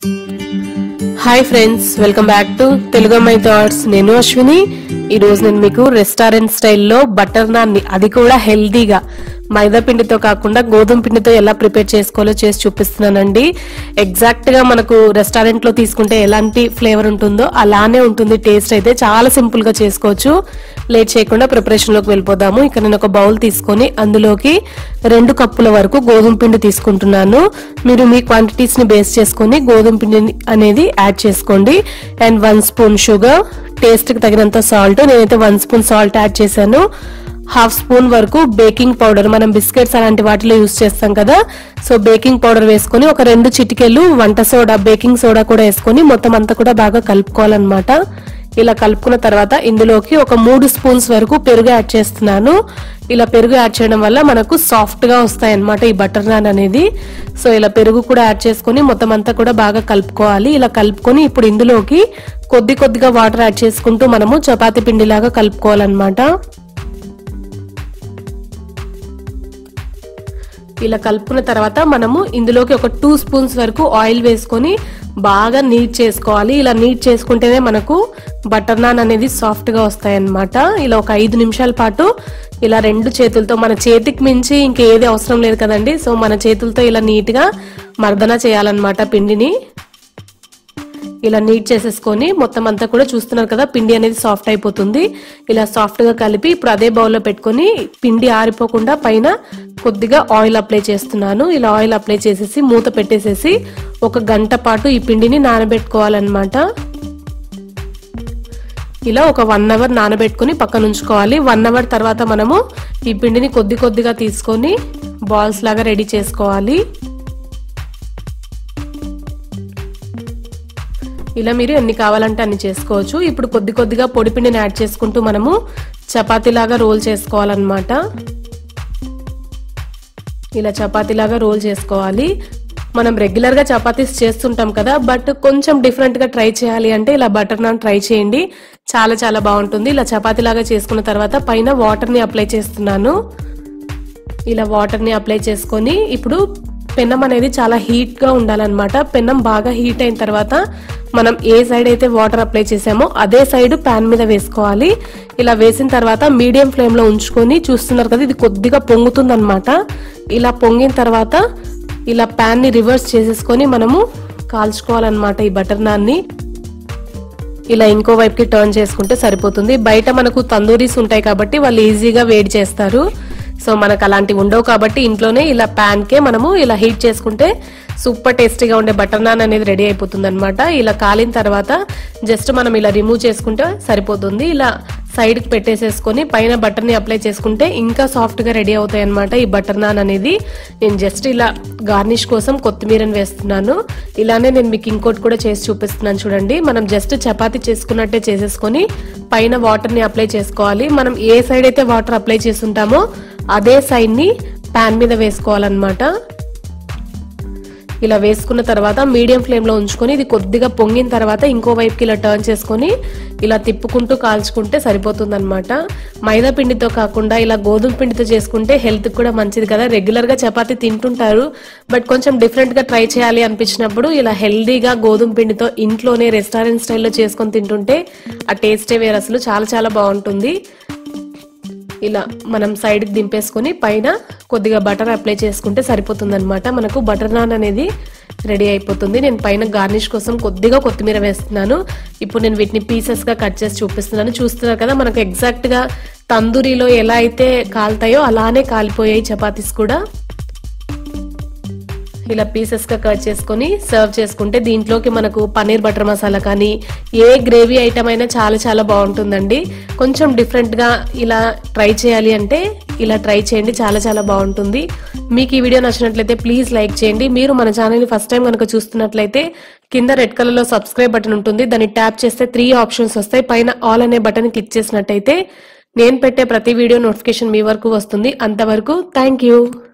hi friends welcome back to Telugu my thoughts నేను అశ్విని ఈ రోజు నేను మీకు రెస్టారెంట్ స్టైల్లో బటర్ నాన్ ని అది కూడా హెల్దీగా మైదా పిండితో కాకుండా గోధుమ పిండితో ఎలా ప్రిపేర్ చేసుకోవాలో చేసి చూపిస్తున్నానండి ఎగ్జాక్ట్ గా మనకు రెస్టారెంట్ లో తీసుకుంటే ఎలాంటి ఫ్లేవర్ ఉంటుందో అలానే ఉంటుంది టేస్ట్ అయితే చాలా సింపుల్ గా చేసుకోవచ్చు లేట్ చేయకుండా ప్రిపరేషన్ లోకి వెళ్ళిపోదాము ఇక్కడ నేను ఒక బౌల్ తీసుకొని అందులోకి రెండు కప్పుల వరకు గోధుమ పిండి తీసుకుంటున్నాను మీరు మీ క్వాంటిటీస్ ని బేస్ చేసుకొని గోధుమ పిండి అనేది యాడ్ చేసుకోండి and one spoon sugar taste కి తగినంత సాల్ట్ నేనైతే వన్ స్పూన్ సాల్ట్ యాడ్ చేశాను హాఫ్ స్పూన్ వరకు బేకింగ్ పౌడర్ మనం బిస్కెట్స్ అలాంటి వాటిలో యూస్ చేస్తాం కదా సో బేకింగ్ పౌడర్ వేసుకొని ఒక రెండు చిటికెలు వంట సోడా బేకింగ్ సోడా కూడా వేసుకొని మొత్తం అంతా కూడా బాగా కలుపుకోవాలన్నమాట ఇలా కలుపుకున్న తర్వాత ఇందులోకి ఒక మూడు స్పూన్స్ వరకు పెరుగు యాడ్ చేస్తున్నాను ఇలా పెరుగు యాడ్ చేయడం వల్ల మనకు సాఫ్ట్ గా వస్తాయి అన్నమాట ఈ బటర్ నాన్ అనేది సో ఇలా పెరుగు కూడా యాడ్ చేసుకొని మొత్తం అంతా కూడా బాగా కలుపుకోవాలి ఇలా కలుపుకొని ఇప్పుడు ఇందులోకి కొద్ది కొద్దిగా వాటర్ యాడ్ చేసుకుంటూ మనము చపాతీ పిండిలాగా కలుపుకోవాలన్నమాట ఇలా కలుపుకున్న తర్వాత మనము ఇందులోకి ఒక టూ స్పూన్స్ వరకు ఆయిల్ వేసుకొని బాగా నీట్ చేసుకోవాలి ఇలా నీట్ చేసుకుంటేనే మనకు బటర్ నాన్ అనేది సాఫ్ట్ గా వస్తాయి అన్నమాట ఇలా ఒక ఐదు నిమిషాల పాటు ఇలా రెండు చేతులతో మన చేతికి మించి ఇంకేది అవసరం లేదు కదండి సో మన చేతులతో ఇలా నీట్ గా మర్దన చేయాలన్నమాట పిండిని ఇలా నీట్ చేసేసుకొని మొత్తం అంతా కూడా చూస్తున్నారు కదా పిండి అనేది సాఫ్ట్ అయిపోతుంది ఇలా సాఫ్ట్ గా కలిపి ఇప్పుడు అదే బౌల్లో పెట్టుకొని పిండి ఆరిపోకుండా పైన కొద్దిగా ఆయిల్ అప్లై చేస్తున్నాను ఇలా ఆయిల్ అప్లై చేసేసి మూత పెట్టేసేసి ఒక గంట పాటు ఈ పిండిని నానబెట్టుకోవాలన్నమాట ఇలా ఒక వన్ అవర్ నానబెట్టుకుని పక్కన ఉంచుకోవాలి వన్ అవర్ తర్వాత మనము ఈ పిండిని కొద్ది కొద్దిగా తీసుకొని బాల్స్ లాగా రెడీ చేసుకోవాలి ఇలా మీరు ఎన్ని కావాలంటే అన్ని చేసుకోవచ్చు ఇప్పుడు కొద్ది కొద్దిగా పొడి పిండిని యాడ్ చేసుకుంటూ మనము చపాతీలాగా రోల్ చేసుకోవాలన్నమాట ఇలా చపాతీలాగా రోల్ చేసుకోవాలి మనం రెగ్యులర్ గా చపాతీస్ చేస్తుంటాం కదా బట్ కొంచెం డిఫరెంట్ గా ట్రై చేయాలి అంటే ఇలా బటర్ నాన్ ట్రై చేయండి చాలా చాలా బాగుంటుంది ఇలా చపాతీలాగా చేసుకున్న తర్వాత పైన వాటర్ ని అప్లై చేస్తున్నాను ఇలా వాటర్ ని అప్లై చేసుకొని ఇప్పుడు పెన్నం అనేది చాలా హీట్ గా ఉండాలన్నమాట పెన్నం బాగా హీట్ అయిన తర్వాత మనం ఏ సైడ్ అయితే వాటర్ అప్లై చేసామో అదే సైడ్ పాన్ మీద వేసుకోవాలి ఇలా వేసిన తర్వాత మీడియం ఫ్లేమ్ లో ఉంచుకొని చూస్తున్నారు కదా ఇది కొద్దిగా పొంగుతుంది ఇలా పొంగిన తర్వాత ఇలా పాన్ ని రివర్స్ చేసేసుకొని మనము కాల్చుకోవాలన్నమాట ఈ బటర్ నాన్ ని ఇలా ఇంకో వైపుకి టర్న్ చేసుకుంటే సరిపోతుంది బయట మనకు తందూరీస్ ఉంటాయి కాబట్టి వాళ్ళు ఈజీగా వేడి చేస్తారు సో మనకు అలాంటివి ఉండవు కాబట్టి ఇంట్లోనే ఇలా ప్యాన్ కే మనము ఇలా హీట్ చేసుకుంటే సూపర్ టేస్టీగా ఉండే బటర్ నాన్ అనేది రెడీ అయిపోతుంది అనమాట ఇలా కాలిన తర్వాత జస్ట్ మనం ఇలా రిమూవ్ చేసుకుంటే సరిపోతుంది ఇలా సైడ్ కి పెట్టేసేసుకొని పైన బటర్ ని అప్లై చేసుకుంటే ఇంకా సాఫ్ట్ గా రెడీ అవుతాయి అనమాట ఈ బటర్ నాన్ అనేది నేను జస్ట్ ఇలా గార్నిష్ కోసం కొత్తిమీరని వేస్తున్నాను ఇలానే నేను మీకు ఇంకోటి కూడా చేసి చూపిస్తున్నాను చూడండి మనం జస్ట్ చపాతీ చేసుకున్నట్టే చేసేసుకొని పైన వాటర్ ని అప్లై చేసుకోవాలి మనం ఏ సైడ్ అయితే వాటర్ అప్లై చేసుంటామో అదే సైడ్ ని పాన్ మీద వేసుకోవాలన్నమాట ఇలా వేసుకున్న తర్వాత మీడియం ఫ్లేమ్ లో ఉంచుకొని ఇది కొద్దిగా పొంగిన తర్వాత ఇంకో వైపుకి ఇలా టర్న్ చేసుకొని ఇలా తిప్పుకుంటూ కాల్చుకుంటే సరిపోతుంది అనమాట మైదా పిండితో కాకుండా ఇలా గోధుమ పిండితో చేసుకుంటే హెల్త్ కూడా మంచిది కదా రెగ్యులర్ గా చపాతీ తింటుంటారు బట్ కొంచెం డిఫరెంట్ గా ట్రై చేయాలి అనిపించినప్పుడు ఇలా హెల్దీగా గోధుమ పిండితో ఇంట్లోనే రెస్టారెంట్ స్టైల్లో చేసుకొని తింటుంటే ఆ టేస్టే వేరు అసలు చాలా చాలా బాగుంటుంది ఇలా మనం సైడ్కి దింపేసుకొని పైన కొద్దిగా బటర్ అప్లై చేసుకుంటే సరిపోతుంది అనమాట మనకు బటర్ నాన్ అనేది రెడీ అయిపోతుంది నేను పైన గార్నిష్ కోసం కొద్దిగా కొత్తిమీర వేస్తున్నాను ఇప్పుడు నేను వీటిని పీసెస్ గా కట్ చేసి చూపిస్తున్నాను చూస్తున్నారు కదా మనకు ఎగ్జాక్ట్ గా తందూరిలో ఎలా అయితే కాలుతాయో అలానే కాలిపోయాయి చపాతీస్ కూడా ఇలా పీసెస్ గా కట్ చేసుకొని సర్వ్ చేసుకుంటే దీంట్లోకి మనకు పన్నీర్ బటర్ మసాలా కానీ ఏ గ్రేవీ ఐటమ్ అయినా చాలా చాలా బాగుంటుందండి కొంచెం డిఫరెంట్ గా ఇలా ట్రై చేయాలి అంటే ఇలా ట్రై చేయండి చాలా చాలా బాగుంటుంది మీకు ఈ వీడియో నచ్చినట్లయితే ప్లీజ్ లైక్ చేయండి మీరు మన ఛానల్ ని ఫస్ట్ టైం కనుక చూస్తున్నట్లయితే కింద రెడ్ కలర్ లో సబ్స్క్రైబ్ బటన్ ఉంటుంది దాన్ని ట్యాప్ చేస్తే త్రీ ఆప్షన్స్ వస్తాయి పైన ఆల్ అనే బటన్ క్లిక్ చేసినట్టయితే నేను పెట్టే ప్రతి వీడియో నోటిఫికేషన్ మీ వరకు వస్తుంది అంతవరకు థ్యాంక్ యూ